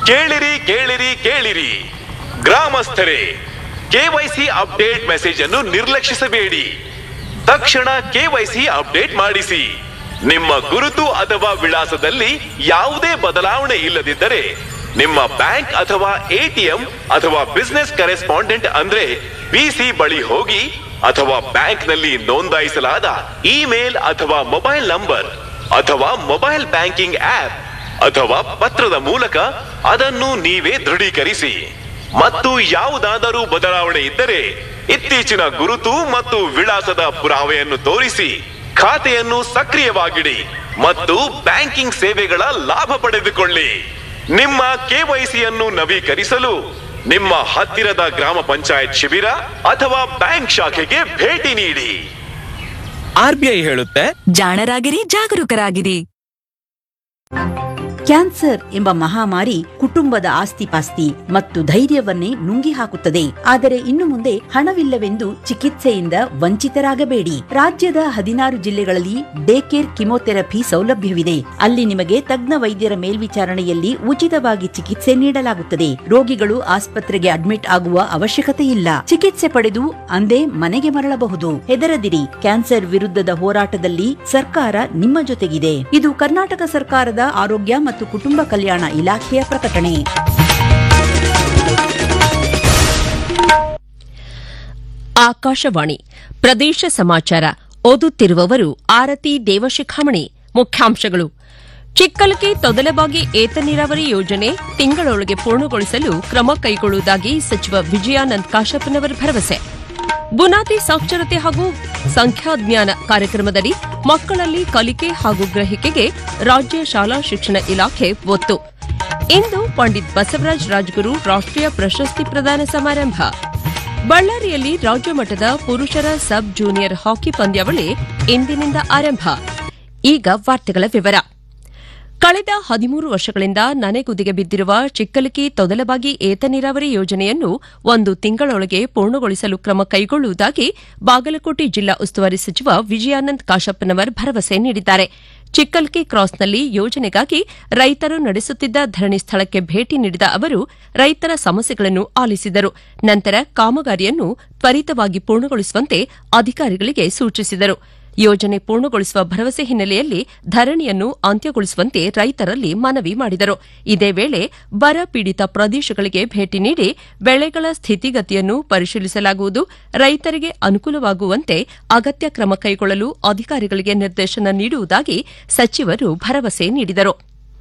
ಕೇಳಿರಿ ಕೇಳಿರಿ ಕೇಳಿರಿ ಗ್ರಾಮಸ್ಥರೇ ಕೆವೈಸಿ ಅಪ್ಡೇಟ್ ಮೆಸೇಜ್ ಅನ್ನು ನಿರ್ಲಕ್ಷಿಸಬೇಡಿ ತಕ್ಷಣ ಕೆವೈಸಿ ಅಪ್ಡೇಟ್ ಮಾಡಿಸಿ ನಿಮ್ಮ ಗುರುತು ಅಥವಾ ವಿಳಾಸದಲ್ಲಿ ಯಾವುದೇ ಬದಲಾವಣೆ ಇಲ್ಲದಿದ್ದರೆ ನಿಮ್ಮ ಬ್ಯಾಂಕ್ ಅಥವಾ ಎಟಿಎಂ ಅಥವಾ ಬಿಸ್ನೆಸ್ ಕರೆಸ್ಪಾಂಡೆಂಟ್ ಅಂದ್ರೆ ಬಿಸಿ ಬಳಿ ಹೋಗಿ ಅಥವಾ ಬ್ಯಾಂಕ್ನಲ್ಲಿ ನೋಂದಾಯಿಸಲಾದ ಇಮೇಲ್ ಅಥವಾ ಮೊಬೈಲ್ ನಂಬರ್ ಅಥವಾ ಮೊಬೈಲ್ ಬ್ಯಾಂಕಿಂಗ್ ಆಪ್ ಅಥವಾ ಪತ್ರದ ಮೂಲಕ ಅದನ್ನು ನೀವೇ ದೃಢೀಕರಿಸಿ ಮತ್ತು ಯಾವುದಾದರೂ ಬದಲಾವಣೆ ಇದ್ದರೆ ಇತ್ತೀಚಿನ ಗುರುತು ಮತ್ತು ವಿಳಾಸದ ಪುರಾವೆಯನ್ನು ತೋರಿಸಿ ಖಾತೆಯನ್ನು ಸಕ್ರಿಯವಾಗಿಡಿ ಮತ್ತು ಬ್ಯಾಂಕಿಂಗ್ ಸೇವೆಗಳ ಲಾಭ ಪಡೆದುಕೊಳ್ಳಿ ನಿಮ್ಮ ಕೆವೈಸಿಯನ್ನು ನವೀಕರಿಸಲು ನಿಮ್ಮ ಹತ್ತಿರದ ಗ್ರಾಮ ಪಂಚಾಯತ್ ಶಿಬಿರ ಅಥವಾ ಬ್ಯಾಂಕ್ ಶಾಖೆಗೆ ಭೇಟಿ ನೀಡಿ ಆರ್ಬಿಐ ಹೇಳುತ್ತೆ ಜಾಣರಾಗಿರಿ ಜಾಗರೂಕರಾಗಿರಿ ಕ್ಯಾನ್ಸರ್ ಎಂಬ ಮಹಾಮಾರಿ ಕುಟುಂಬದ ಆಸ್ತಿಪಾಸ್ತಿ ಮತ್ತು ಧೈರ್ಯವನ್ನೇ ನುಂಗಿ ಹಾಕುತ್ತದೆ ಆದರೆ ಇನ್ನು ಮುಂದೆ ಹಣವಿಲ್ಲವೆಂದು ಚಿಕಿತ್ಸೆಯಿಂದ ವಂಚಿತರಾಗಬೇಡಿ ರಾಜ್ಯದ ಹದಿನಾರು ಜಿಲ್ಲೆಗಳಲ್ಲಿ ಡೇ ಕೇರ್ ಕಿಮೋಥೆರಪಿ ಸೌಲಭ್ಯವಿದೆ ಅಲ್ಲಿ ನಿಮಗೆ ತಜ್ಞ ವೈದ್ಯರ ಮೇಲ್ವಿಚಾರಣೆಯಲ್ಲಿ ಉಚಿತವಾಗಿ ಚಿಕಿತ್ಸೆ ನೀಡಲಾಗುತ್ತದೆ ರೋಗಿಗಳು ಆಸ್ಪತ್ರೆಗೆ ಅಡ್ಮಿಟ್ ಆಗುವ ಅವಶ್ಯಕತೆ ಇಲ್ಲ ಚಿಕಿತ್ಸೆ ಪಡೆದು ಅಂದೇ ಮನೆಗೆ ಮರಳಬಹುದು ಹೆದರದಿರಿ ಕ್ಯಾನ್ಸರ್ ವಿರುದ್ಧದ ಹೋರಾಟದಲ್ಲಿ ಸರ್ಕಾರ ನಿಮ್ಮ ಜೊತೆಗಿದೆ ಇದು ಕರ್ನಾಟಕ ಸರ್ಕಾರದ ಆರೋಗ್ಯ ಮತ್ತು ಕುಟುಂಬ ಕಲ್ಯಾಣ ಇಲಾಖೆಯ ಪ್ರಕಟಣೆ ಆಕಾಶವಾಣಿ ಪ್ರದೇಶ ಸಮಾಚಾರ ಓದುತ್ತಿರುವವರು ಆರತಿ ದೇವಶಿಖಾಮಣಿ ಮುಖ್ಯಾಂಶಗಳು ಚಿಕ್ಕಲಕ್ಕೆ ತೊದಲಬಾಗಿ ಏತ ನೀರಾವರಿ ಯೋಜನೆ ತಿಂಗಳೊಳಗೆ ಪೂರ್ಣಗೊಳಿಸಲು ಕ್ರಮ ಕೈಗೊಳ್ಳುವುದಾಗಿ ಸಚಿವ ವಿಜಯಾನಂದ್ ಕಾಶಪ್ಪನವರ ಭರವಸೆ ಬುನಾದಿ ಸಾಕ್ಷರತೆ ಹಾಗೂ ಸಂಖ್ಯಾಜ್ಞಾನ ಕಾರ್ಯಕ್ರಮದಡಿ ಮಕ್ಕಳಲ್ಲಿ ಕಲಿಕೆ ಹಾಗೂ ಗ್ರಹಿಕೆಗೆ ರಾಜ್ಯ ಶಾಲಾ ಶಿಕ್ಷಣ ಇಲಾಖೆ ಒತ್ತು ಇಂದು ಪಂಡಿತ್ ಬಸವರಾಜ ರಾಜಗುರು ರಾಷ್ಟ್ರೀಯ ಪ್ರಶಸ್ತಿ ಪ್ರದಾನ ಸಮಾರಂಭ ಬಳ್ಳಾರಿಯಲ್ಲಿ ರಾಜ್ಯ ಮಟ್ಟದ ಪುರುಷರ ಸಬ್ ಜೂನಿಯರ್ ಹಾಕಿ ಪಂದ್ಯಾವಳಿ ಇಂದಿನಿಂದ ಆರಂಭ ಈಗ ವಾರ್ತೆಗಳ ವಿವರ ಕಳೆದ ಹದಿಮೂರು ವರ್ಷಗಳಿಂದ ನನೆಗುದಿಗೆ ಬಿದ್ದಿರುವ ಚಿಕ್ಕಲಕಿ ತೊದಲಬಾಗಿ ಏತ ನೀರಾವರಿ ಯೋಜನೆಯನ್ನು ಒಂದು ತಿಂಗಳೊಳಗೆ ಪೂರ್ಣಗೊಳಿಸಲು ಕ್ರಮ ಕೈಗೊಳ್ಳುವುದಾಗಿ ಬಾಗಲಕೋಟೆ ಜಿಲ್ಲಾ ಉಸ್ತುವಾರಿ ಸಚಿವ ವಿಜಯಾನಂದ್ ಕಾಶಪ್ಪನವರ್ ಭರವಸೆ ನೀಡಿದ್ದಾರೆ ಚಿಕ್ಕಲ್ಕಿ ಕ್ರಾಸ್ನಲ್ಲಿ ಯೋಜನೆಗಾಗಿ ರೈತರು ನಡೆಸುತ್ತಿದ್ದ ಧರಣಿ ಸ್ಥಳಕ್ಕೆ ಭೇಟಿ ನೀಡಿದ ಅವರು ರೈತರ ಸಮಸ್ಯೆಗಳನ್ನು ಆಲಿಸಿದರು ನಂತರ ಕಾಮಗಾರಿಯನ್ನು ತ್ವರಿತವಾಗಿ ಪೂರ್ಣಗೊಳಿಸುವಂತೆ ಅಧಿಕಾರಿಗಳಿಗೆ ಸೂಚಿಸಿದರು ಯೋಜನೆ ಪೂರ್ಣಗೊಳಿಸುವ ಭರವಸೆ ಹಿನ್ನೆಲೆಯಲ್ಲಿ ಧರಣಿಯನ್ನು ಅಂತ್ಯಗೊಳಿಸುವಂತೆ ರೈತರಲ್ಲಿ ಮನವಿ ಮಾಡಿದರು ಇದೇ ವೇಳೆ ಬರ ಪೀಡಿತ ಪ್ರದೇಶಗಳಿಗೆ ಭೇಟಿ ನೀಡಿ ಬೆಳೆಗಳ ಸ್ಥಿತಿಗತಿಯನ್ನು ಪರಿಶೀಲಿಸಲಾಗುವುದು ರೈತರಿಗೆ ಅನುಕೂಲವಾಗುವಂತೆ ಅಗತ್ಯ ಕ್ರಮ ಕೈಗೊಳ್ಳಲು ಅಧಿಕಾರಿಗಳಿಗೆ ನಿರ್ದೇಶನ ನೀಡುವುದಾಗಿ ಸಚಿವರು ಭರವಸೆ ನೀಡಿದರು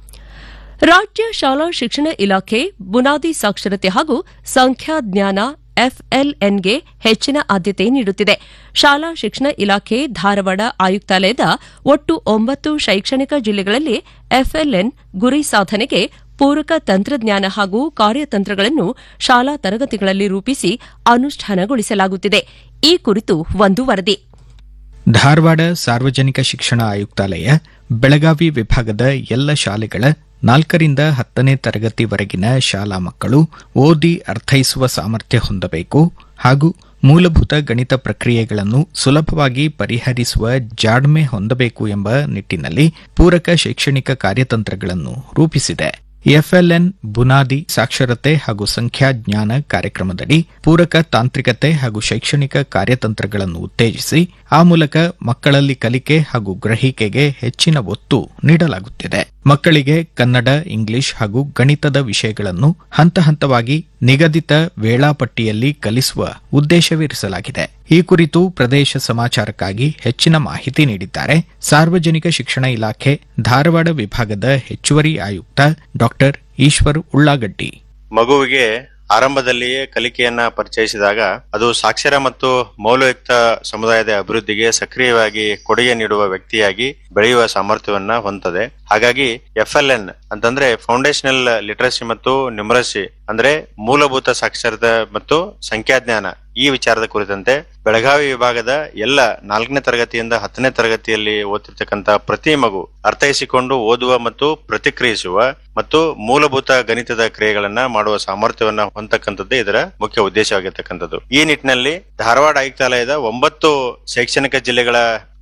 ರಾಜ್ಯ ಶಾಲಾ ಶಿಕ್ಷಣ ಇಲಾಖೆ ಬುನಾದಿ ಸಾಕ್ಷರತೆ ಹಾಗೂ ಸಂಖ್ಯಾಜ್ಞಾನ ಎಫ್ಎಲ್ಎನ್ಗೆ ಹೆಚ್ಚಿನ ಆದ್ಯತೆ ನೀಡುತ್ತಿದೆ ಶಾಲಾ ಶಿಕ್ಷಣ ಇಲಾಖೆ ಧಾರವಾಡ ಆಯುಕ್ತಾಲಯದ ಒಟ್ಟು ಒಂಬತ್ತು ಶೈಕ್ಷಣಿಕ ಜಿಲ್ಲೆಗಳಲ್ಲಿ ಎಫ್ಎಲ್ಎನ್ ಗುರಿ ಸಾಧನೆಗೆ ಪೂರಕ ತಂತ್ರಜ್ಞಾನ ಹಾಗೂ ಕಾರ್ಯತಂತ್ರಗಳನ್ನು ಶಾಲಾ ತರಗತಿಗಳಲ್ಲಿ ರೂಪಿಸಿ ಅನುಷ್ಠಾನಗೊಳಿಸಲಾಗುತ್ತಿದೆ ಈ ಕುರಿತು ಒಂದು ವರದಿ ಧಾರವಾಡ ಸಾರ್ವಜನಿಕ ಶಿಕ್ಷಣ ಆಯುಕ್ತಾಲಯ ಬೆಳಗಾವಿ ವಿಭಾಗದ ಎಲ್ಲ ಶಾಲೆಗಳ ನಾಲ್ಕರಿಂದ ಹತ್ತನೇ ತರಗತಿವರೆಗಿನ ಶಾಲಾ ಮಕ್ಕಳು ಓದಿ ಅರ್ಥೈಸುವ ಸಾಮರ್ಥ್ಯ ಹೊಂದಬೇಕು ಹಾಗೂ ಮೂಲಭೂತ ಗಣಿತ ಪ್ರಕ್ರಿಯೆಗಳನ್ನು ಸುಲಭವಾಗಿ ಪರಿಹರಿಸುವ ಜಾಡ್ಮೆ ಹೊಂದಬೇಕು ಎಂಬ ನಿಟ್ಟಿನಲ್ಲಿ ಪೂರಕ ಶೈಕ್ಷಣಿಕ ಕಾರ್ಯತಂತ್ರಗಳನ್ನು ರೂಪಿಸಿದೆ ಎಫ್ಎಲ್ಎನ್ ಬುನಾದಿ ಸಾಕ್ಷರತೆ ಹಾಗೂ ಸಂಖ್ಯಾಜ್ಞಾನ ಕಾರ್ಯಕ್ರಮದಡಿ ಪೂರಕ ತಾಂತ್ರಿಕತೆ ಹಾಗೂ ಶೈಕ್ಷಣಿಕ ಕಾರ್ಯತಂತ್ರಗಳನ್ನು ಉತ್ತೇಜಿಸಿ ಆ ಮೂಲಕ ಮಕ್ಕಳಲ್ಲಿ ಕಲಿಕೆ ಹಾಗೂ ಗ್ರಹಿಕೆಗೆ ಹೆಚ್ಚಿನ ಒತ್ತು ನೀಡಲಾಗುತ್ತಿದೆ ಮಕ್ಕಳಿಗೆ ಕನ್ನಡ ಇಂಗ್ಲಿಷ್ ಹಾಗೂ ಗಣಿತದ ವಿಷಯಗಳನ್ನು ಹಂತ ಹಂತವಾಗಿ ನಿಗದಿತ ವೇಳಾಪಟ್ಟಿಯಲ್ಲಿ ಕಲಿಸುವ ಉದ್ದೇಶವಿರಿಸಲಾಗಿದೆ ಈ ಕುರಿತು ಪ್ರದೇಶ ಸಮಾಚಾರಕ್ಕಾಗಿ ಹೆಚ್ಚಿನ ಮಾಹಿತಿ ನೀಡಿದ್ದಾರೆ ಸಾರ್ವಜನಿಕ ಶಿಕ್ಷಣ ಇಲಾಖೆ ಧಾರವಾಡ ವಿಭಾಗದ ಹೆಚ್ಚುವರಿ ಆಯುಕ್ತ ಡಾಕ್ಟರ್ ಈಶ್ವರ್ ಉಳ್ಳಾಗಡ್ಡಿ ಮಗುವಿಗೆ ಆರಂಭದಲ್ಲಿಯೇ ಕಲಿಕೆಯನ್ನ ಪರಿಚಯಿಸಿದಾಗ ಅದು ಸಾಕ್ಷರ ಮತ್ತು ಮೌಲ್ಯಯುಕ್ತ ಸಮುದಾಯದ ಅಭಿವೃದ್ಧಿಗೆ ಸಕ್ರಿಯವಾಗಿ ಕೊಡುಗೆ ನೀಡುವ ವ್ಯಕ್ತಿಯಾಗಿ ಬೆಳೆಯುವ ಸಾಮರ್ಥ್ಯವನ್ನ ಹೊಂದದೆ ಹಾಗಾಗಿ ಎಫ್ ಎಲ್ ಎನ್ ಅಂತಂದ್ರೆ ಫೌಂಡೇಶನಲ್ ಲಿಟರಸಿ ಮತ್ತು ನ್ಯೂಮರಸಿ ಅಂದ್ರೆ ಮೂಲಭೂತ ಸಾಕ್ಷರತೆ ಮತ್ತು ಸಂಖ್ಯಾಜ್ಞಾನ ಈ ವಿಚಾರದ ಕುರಿತಂತೆ ಬೆಳಗಾವಿ ವಿಭಾಗದ ಎಲ್ಲ ನಾಲ್ಕನೇ ತರಗತಿಯಿಂದ ಹತ್ತನೇ ತರಗತಿಯಲ್ಲಿ ಓದ್ತಿರ್ತಕ್ಕಂತ ಪ್ರತಿ ಮಗು ಅರ್ಥೈಸಿಕೊಂಡು ಓದುವ ಮತ್ತು ಪ್ರತಿಕ್ರಿಯಿಸುವ ಮತ್ತು ಮೂಲಭೂತ ಗಣಿತದ ಕ್ರಿಯೆಗಳನ್ನ ಮಾಡುವ ಸಾಮರ್ಥ್ಯವನ್ನ ಹೊಂದತಕ್ಕಂಥದ್ದೇ ಇದರ ಮುಖ್ಯ ಉದ್ದೇಶವಾಗಿರ್ತಕ್ಕಂಥದ್ದು ಈ ನಿಟ್ಟಿನಲ್ಲಿ ಧಾರವಾಡ ಆಯುಕ್ತಾಲಯದ ಒಂಬತ್ತು ಶೈಕ್ಷಣಿಕ ಜಿಲ್ಲೆಗಳ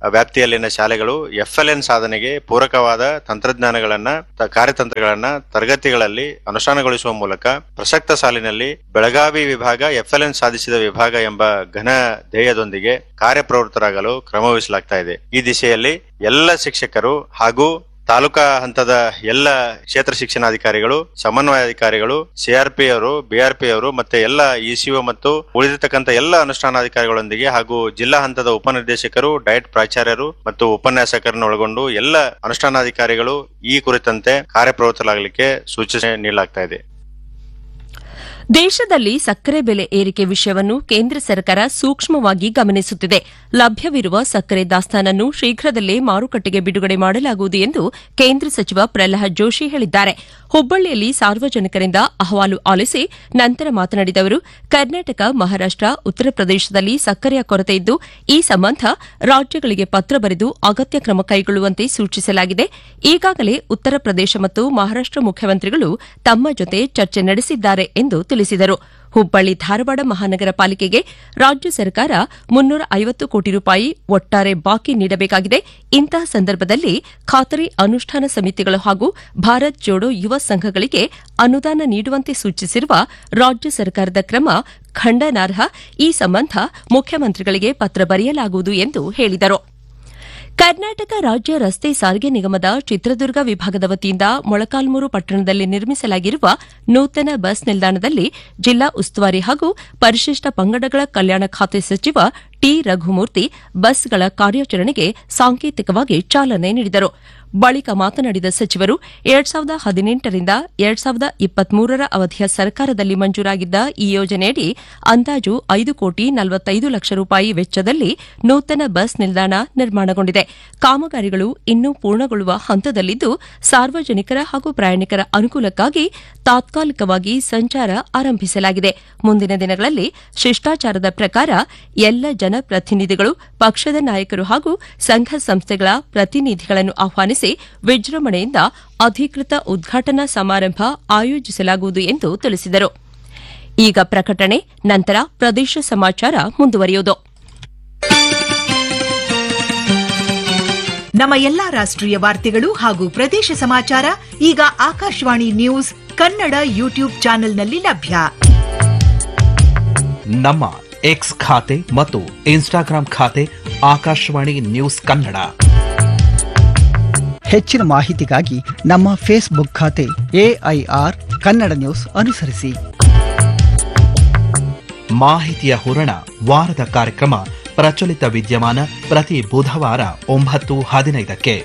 ವ್ಯಾಪ್ತಿಯಲ್ಲಿನ ಶಾಲೆಗಳು ಎಫ್ಎಲ್ಎನ್ ಸಾಧನೆಗೆ ಪೂರಕವಾದ ತಂತ್ರಜ್ಞಾನಗಳನ್ನ ತ- ಕಾರ್ಯತಂತ್ರಗಳನ್ನ ತರಗತಿಗಳಲ್ಲಿ ಅನುಷ್ಠಾನಗೊಳಿಸುವ ಮೂಲಕ ಪ್ರಸಕ್ತ ಸಾಲಿನಲ್ಲಿ ಬೆಳಗಾವಿ ವಿಭಾಗ ಎಫ್ಎಲ್ಎನ್ ಸಾಧಿಸಿದ ವಿಭಾಗ ಎಂಬ ಘನ ಧ್ಯೇಯದೊಂದಿಗೆ ಕಾರ್ಯಪ್ರವೃತ್ತರಾಗಲು ಕ್ರಮವಹಿಸಲಾಗ್ತಾ ಇದೆ ಈ ದಿಶೆಯಲ್ಲಿ ಎಲ್ಲ ಶಿಕ್ಷಕರು ಹಾಗೂ ತಾಲೂಕಾ ಹಂತದ ಎಲ್ಲ ಕ್ಷೇತ್ರ ಶಿಕ್ಷಣಾಧಿಕಾರಿಗಳು ಸಮನ್ವಯಾಧಿಕಾರಿಗಳು ಸಿಆರ್ಪಿ ಅವರು ಬಿಆರ್ಪಿ ಅವರು ಮತ್ತೆ ಎಲ್ಲ ಇಸಿಒ ಮತ್ತು ಉಳಿದಿರ್ತಕ್ಕಂಥ ಎಲ್ಲ ಅನುಷ್ಠಾನಾಧಿಕಾರಿಗಳೊಂದಿಗೆ ಹಾಗೂ ಜಿಲ್ಲಾ ಹಂತದ ಉಪನಿರ್ದೇಶಕರು ಡಯಟ್ ಪ್ರಾಚಾರ್ಯರು ಮತ್ತು ಉಪನ್ಯಾಸಕರನ್ನು ಒಳಗೊಂಡು ಎಲ್ಲ ಅನುಷ್ಠಾನಾಧಿಕಾರಿಗಳು ಈ ಕುರಿತಂತೆ ಕಾರ್ಯಪ್ರವೃತ್ತರಾಗಲಿಕ್ಕೆ ಸೂಚನೆ ನೀಡಲಾಗ್ತಾ ಇದೆ ದೇಶದಲ್ಲಿ ಸಕ್ಕರೆ ಬೆಲೆ ಏರಿಕೆ ವಿಷಯವನ್ನು ಕೇಂದ್ರ ಸರ್ಕಾರ ಸೂಕ್ಷ್ಮವಾಗಿ ಗಮನಿಸುತ್ತಿದೆ ಲಭ್ಯವಿರುವ ಸಕ್ಕರೆ ದಾಸ್ತಾನನ್ನು ಶೀಘ್ರದಲ್ಲೇ ಮಾರುಕಟ್ಟೆಗೆ ಬಿಡುಗಡೆ ಮಾಡಲಾಗುವುದು ಎಂದು ಕೇಂದ್ರ ಸಚಿವ ಪ್ರಹ್ಲಾದ್ ಜೋಶಿ ಹೇಳಿದ್ದಾರೆ ಹುಬ್ಬಳ್ಳಿಯಲ್ಲಿ ಸಾರ್ವಜನಿಕರಿಂದ ಅಹವಾಲು ಆಲಿಸಿ ನಂತರ ಮಾತನಾಡಿದ ಅವರು ಕರ್ನಾಟಕ ಮಹಾರಾಷ್ಟ ಉತ್ತರ ಪ್ರದೇಶದಲ್ಲಿ ಸಕ್ಕರೆಯ ಕೊರತೆ ಇದ್ದು ಈ ಸಂಬಂಧ ರಾಜ್ಯಗಳಿಗೆ ಪತ್ರ ಬರೆದು ಅಗತ್ಯ ಕ್ರಮ ಕೈಗೊಳ್ಳುವಂತೆ ಸೂಚಿಸಲಾಗಿದೆ ಈಗಾಗಲೇ ಉತ್ತರ ಪ್ರದೇಶ ಮತ್ತು ಮಹಾರಾಷ್ಟ ಮುಖ್ಯಮಂತ್ರಿಗಳು ತಮ್ಮ ಜೊತೆ ಚರ್ಚೆ ನಡೆಸಿದ್ದಾರೆ ಎಂದು ತಿಳಿಸಿದರು ಹುಬ್ಬಳ್ಳಿ ಧಾರವಾಡ ಮಹಾನಗರ ಪಾಲಿಕೆಗೆ ರಾಜ್ಯ ಸರ್ಕಾರ ಮುನ್ನೂರ ಐವತ್ತು ಕೋಟಿ ರೂಪಾಯಿ ಒಟ್ಟಾರೆ ಬಾಕಿ ನೀಡಬೇಕಾಗಿದೆ ಇಂತಹ ಸಂದರ್ಭದಲ್ಲಿ ಖಾತರಿ ಅನುಷ್ಠಾನ ಸಮಿತಿಗಳು ಹಾಗೂ ಭಾರತ್ ಜೋಡೋ ಯುವ ಸಂಘಗಳಿಗೆ ಅನುದಾನ ನೀಡುವಂತೆ ಸೂಚಿಸಿರುವ ರಾಜ್ಯ ಸರ್ಕಾರದ ಕ್ರಮ ಖಂಡನಾರ್ಹ ಈ ಸಂಬಂಧ ಮುಖ್ಯಮಂತ್ರಿಗಳಿಗೆ ಪತ್ರ ಬರೆಯಲಾಗುವುದು ಎಂದು ಹೇಳಿದರು ಕರ್ನಾಟಕ ರಾಜ್ಯ ರಸ್ತೆ ಸಾರಿಗೆ ನಿಗಮದ ಚಿತ್ರದುರ್ಗ ವಿಭಾಗದ ವತಿಯಿಂದ ಮೊಳಕಾಲ್ಮೂರು ಪಟ್ಟಣದಲ್ಲಿ ನಿರ್ಮಿಸಲಾಗಿರುವ ನೂತನ ಬಸ್ ನಿಲ್ದಾಣದಲ್ಲಿ ಜಿಲ್ಲಾ ಉಸ್ತುವಾರಿ ಹಾಗೂ ಪರಿಶಿಷ್ಟ ಪಂಗಡಗಳ ಕಲ್ಯಾಣ ಖಾತೆ ಸಚಿವ ಟಿ ರಘುಮೂರ್ತಿ ಬಸ್ಗಳ ಕಾರ್ಯಾಚರಣೆಗೆ ಸಾಂಕೇತಿಕವಾಗಿ ಚಾಲನೆ ನೀಡಿದರು ಬಳಿಕ ಮಾತನಾಡಿದ ಸಚಿವರು ಎರಡ್ ಸಾವಿರದ ಹದಿನೆಂಟರಿಂದ ಎರಡ್ ಸಾವಿರದ ಇಪ್ಪತ್ಮೂರರ ಅವಧಿಯ ಸರ್ಕಾರದಲ್ಲಿ ಮಂಜೂರಾಗಿದ್ದ ಈ ಯೋಜನೆಯಡಿ ಅಂದಾಜು ಐದು ಕೋಟಿ ನಲವತ್ತೈದು ಲಕ್ಷ ರೂಪಾಯಿ ವೆಚ್ಚದಲ್ಲಿ ನೂತನ ಬಸ್ ನಿಲ್ದಾಣ ನಿರ್ಮಾಣಗೊಂಡಿದೆ ಕಾಮಗಾರಿಗಳು ಇನ್ನೂ ಪೂರ್ಣಗೊಳ್ಳುವ ಹಂತದಲ್ಲಿದ್ದು ಸಾರ್ವಜನಿಕರ ಹಾಗೂ ಪ್ರಯಾಣಿಕರ ಅನುಕೂಲಕ್ಕಾಗಿ ತಾತ್ಕಾಲಿಕವಾಗಿ ಸಂಚಾರ ಆರಂಭಿಸಲಾಗಿದೆ ಮುಂದಿನ ದಿನಗಳಲ್ಲಿ ಶಿಷ್ಟಾಚಾರದ ಪ್ರಕಾರ ಎಲ್ಲ ಜನಪ್ರತಿನಿಧಿಗಳು ಪಕ್ಷದ ನಾಯಕರು ಹಾಗೂ ಸಂಘ ಸಂಸ್ಥೆಗಳ ಪ್ರತಿನಿಧಿಗಳನ್ನು ಆಹ್ವಾನಿಸಿ ವಿಜೃಂಭಣೆಯಿಂದ ಅಧಿಕೃತ ಉದ್ಘಾಟನಾ ಸಮಾರಂಭ ಆಯೋಜಿಸಲಾಗುವುದು ಎಂದು ತಿಳಿಸಿದರು ಈಗ ಪ್ರಕಟಣೆ ನಂತರ ಪ್ರದೇಶ ಸಮಾಚಾರ ಮುಂದುವರಿಯುವುದು ನಮ್ಮ ಎಲ್ಲಾ ರಾಷ್ಟ್ರೀಯ ವಾರ್ತೆಗಳು ಹಾಗೂ ಪ್ರದೇಶ ಸಮಾಚಾರ ಈಗ ಆಕಾಶವಾಣಿ ನ್ಯೂಸ್ ಕನ್ನಡ ಯೂಟ್ಯೂಬ್ ಚಾನೆಲ್ನಲ್ಲಿ ಲಭ್ಯ ನಮ್ಮ ಎಕ್ಸ್ ಖಾತೆ ಮತ್ತು ಇನ್ಸ್ಟಾಗ್ರಾಂ ಖಾತೆ ಆಕಾಶವಾಣಿ ನ್ಯೂಸ್ ಕನ್ನಡ ಹೆಚ್ಚಿನ ಮಾಹಿತಿಗಾಗಿ ನಮ್ಮ ಫೇಸ್ಬುಕ್ ಖಾತೆ ಎಐಆರ್ ಕನ್ನಡ ನ್ಯೂಸ್ ಅನುಸರಿಸಿ ಮಾಹಿತಿಯ ಹೂರಣ ವಾರದ ಕಾರ್ಯಕ್ರಮ ಪ್ರಚಲಿತ ವಿದ್ಯಮಾನ ಪ್ರತಿ ಬುಧವಾರ ಒಂಬತ್ತು ಹದಿನೈದಕ್ಕೆ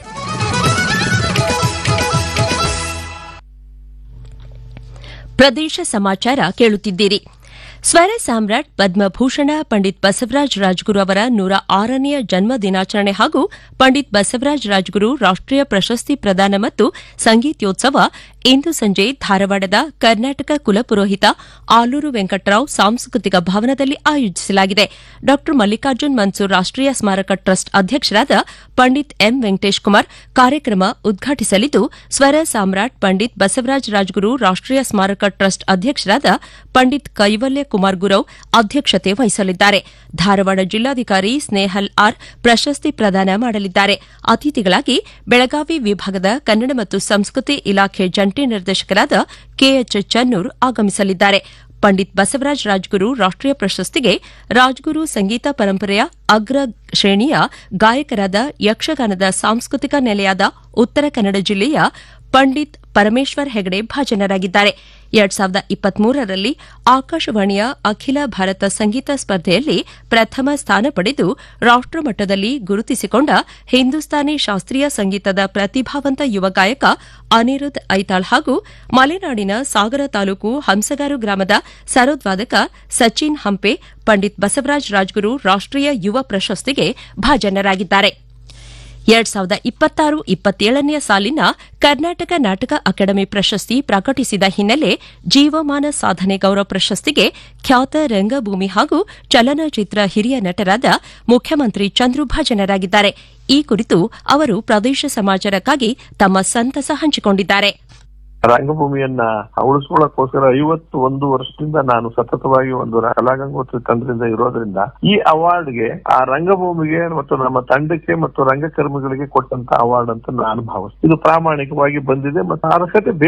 ಪ್ರದೇಶ ಸಮಾಚಾರ ಕೇಳುತ್ತಿದ್ದೀರಿ ಸ್ವರ ಸಾಮ್ರಾಟ್ ಪದ್ಮಭೂಷಣ ಪಂಡಿತ್ ಬಸವರಾಜ ರಾಜ್ಗುರು ಅವರ ನೂರ ಆರನೆಯ ಜನ್ಮ ದಿನಾಚರಣೆ ಹಾಗೂ ಪಂಡಿತ್ ಬಸವರಾಜ ರಾಜ್ಗುರು ರಾಷ್ಟೀಯ ಪ್ರಶಸ್ತಿ ಪ್ರದಾನ ಮತ್ತು ಸಂಗೀತೋತ್ಸವ ಇಂದು ಸಂಜೆ ಧಾರವಾಡದ ಕರ್ನಾಟಕ ಕುಲಪುರೋಹಿತ ಆಲೂರು ವೆಂಕಟರಾವ್ ಸಾಂಸ್ಕೃತಿಕ ಭವನದಲ್ಲಿ ಆಯೋಜಿಸಲಾಗಿದೆ ಡಾ ಮಲ್ಲಿಕಾರ್ಜುನ್ ಮನ್ಸೂರ್ ರಾಷ್ಟೀಯ ಸ್ಮಾರಕ ಟ್ರಸ್ಟ್ ಅಧ್ಯಕ್ಷರಾದ ಪಂಡಿತ್ ಎಂ ವೆಂಕಟೇಶ್ ಕುಮಾರ್ ಕಾರ್ಯಕ್ರಮ ಉದ್ಘಾಟಿಸಲಿದ್ದು ಸ್ವರ ಸಾಮ್ರಾಟ್ ಪಂಡಿತ್ ಬಸವರಾಜ ರಾಜ್ಗುರು ರಾಷ್ಟೀಯ ಸ್ಮಾರಕ ಟ್ರಸ್ಟ್ ಅಧ್ಯಕ್ಷರಾದ ಪಂಡಿತ್ ಕೈವಲ್ಯ ಕುಮಾರ್ ಗುರವ್ ಅಧ್ಯಕ್ಷತೆ ವಹಿಸಲಿದ್ದಾರೆ ಧಾರವಾಡ ಜಿಲ್ಲಾಧಿಕಾರಿ ಸ್ನೇಹಲ್ ಆರ್ ಪ್ರಶಸ್ತಿ ಪ್ರದಾನ ಮಾಡಲಿದ್ದಾರೆ ಅತಿಥಿಗಳಾಗಿ ಬೆಳಗಾವಿ ವಿಭಾಗದ ಕನ್ನಡ ಮತ್ತು ಸಂಸ್ಕೃತಿ ಇಲಾಖೆ ಜಂಟಿ ನಿರ್ದೇಶಕರಾದ ಕೆಎಚ್ ಚನ್ನೂರ್ ಆಗಮಿಸಲಿದ್ದಾರೆ ಪಂಡಿತ್ ಬಸವರಾಜ ರಾಜ್ಗುರು ರಾಷ್ಟೀಯ ಪ್ರಶಸ್ತಿಗೆ ರಾಜ್ಗುರು ಸಂಗೀತ ಪರಂಪರೆಯ ಅಗ್ರ ಶ್ರೇಣಿಯ ಗಾಯಕರಾದ ಯಕ್ಷಗಾನದ ಸಾಂಸ್ಕೃತಿಕ ನೆಲೆಯಾದ ಉತ್ತರ ಕನ್ನಡ ಜಿಲ್ಲೆಯ ಪಂಡಿತ್ ಪರಮೇಶ್ವರ್ ಹೆಗಡೆ ಭಾಜನರಾಗಿದ್ದಾರೆ ಎರಡ್ ಸಾವಿರದ ಇಪ್ಪತ್ಮೂರರಲ್ಲಿ ಆಕಾಶವಾಣಿಯ ಅಖಿಲ ಭಾರತ ಸಂಗೀತ ಸ್ಪರ್ಧೆಯಲ್ಲಿ ಪ್ರಥಮ ಸ್ಥಾನ ಪಡೆದು ರಾಷ್ಟಮಟ್ಟದಲ್ಲಿ ಗುರುತಿಸಿಕೊಂಡ ಹಿಂದೂಸ್ತಾನಿ ಶಾಸ್ತ್ರೀಯ ಸಂಗೀತದ ಪ್ರತಿಭಾವಂತ ಯುವ ಗಾಯಕ ಅನಿರುದ್ಧ್ ಐತಾಳ್ ಹಾಗೂ ಮಲೆನಾಡಿನ ಸಾಗರ ತಾಲೂಕು ಹಂಸಗಾರು ಗ್ರಾಮದ ಸರೋದ್ವಾದಕ ಸಚಿನ್ ಹಂಪೆ ಪಂಡಿತ್ ಬಸವರಾಜ ರಾಜ್ಗುರು ರಾಷ್ಟೀಯ ಯುವ ಪ್ರಶಸ್ತಿಗೆ ಭಾಜನರಾಗಿದ್ದಾರೆ ಎರಡ್ ಸಾವಿರದ ಇಪ್ಪತ್ತಾರು ಇಪ್ಪತ್ತೇಳನೆಯ ಸಾಲಿನ ಕರ್ನಾಟಕ ನಾಟಕ ಅಕಾಡೆಮಿ ಪ್ರಶಸ್ತಿ ಪ್ರಕಟಿಸಿದ ಹಿನ್ನೆಲೆ ಜೀವಮಾನ ಸಾಧನೆ ಗೌರವ ಪ್ರಶಸ್ತಿಗೆ ಖ್ಯಾತ ರಂಗಭೂಮಿ ಹಾಗೂ ಚಲನಚಿತ್ರ ಹಿರಿಯ ನಟರಾದ ಮುಖ್ಯಮಂತ್ರಿ ಚಂದ್ರು ಭಾಜನರಾಗಿದ್ದಾರೆ ಈ ಕುರಿತು ಅವರು ಪ್ರದೇಶ ಸಮಾಚಾರಕ್ಕಾಗಿ ತಮ್ಮ ಸಂತಸ ಹಂಚಿಕೊಂಡಿದ್ದಾರೆ ರಂಗಭೂಮಿಯನ್ನ ಉಳಿಸ್ಕೊಳ್ಳೋಕೋಸ್ಕರ ಐವತ್ತು ಒಂದು ವರ್ಷದಿಂದ ನಾನು ಸತತವಾಗಿ ಒಂದು ಕಲಾಗಂಗೋತ್ರಿ ತಂಡದಿಂದ ಇರೋದ್ರಿಂದ ಈ ಅವಾರ್ಡ್ಗೆ ಆ ರಂಗಭೂಮಿಗೆ ಮತ್ತು ನಮ್ಮ ತಂಡಕ್ಕೆ ಮತ್ತು ರಂಗಕರ್ಮಿಗಳಿಗೆ ಕೊಟ್ಟಂತ ಅವಾರ್ಡ್ ಅಂತ ನಾನು ಭಾವಿಸ್ತೀನಿ ಇದು ಪ್ರಾಮಾಣಿಕವಾಗಿ ಬಂದಿದೆ ಮತ್ತು ಅರ್ಹತೆ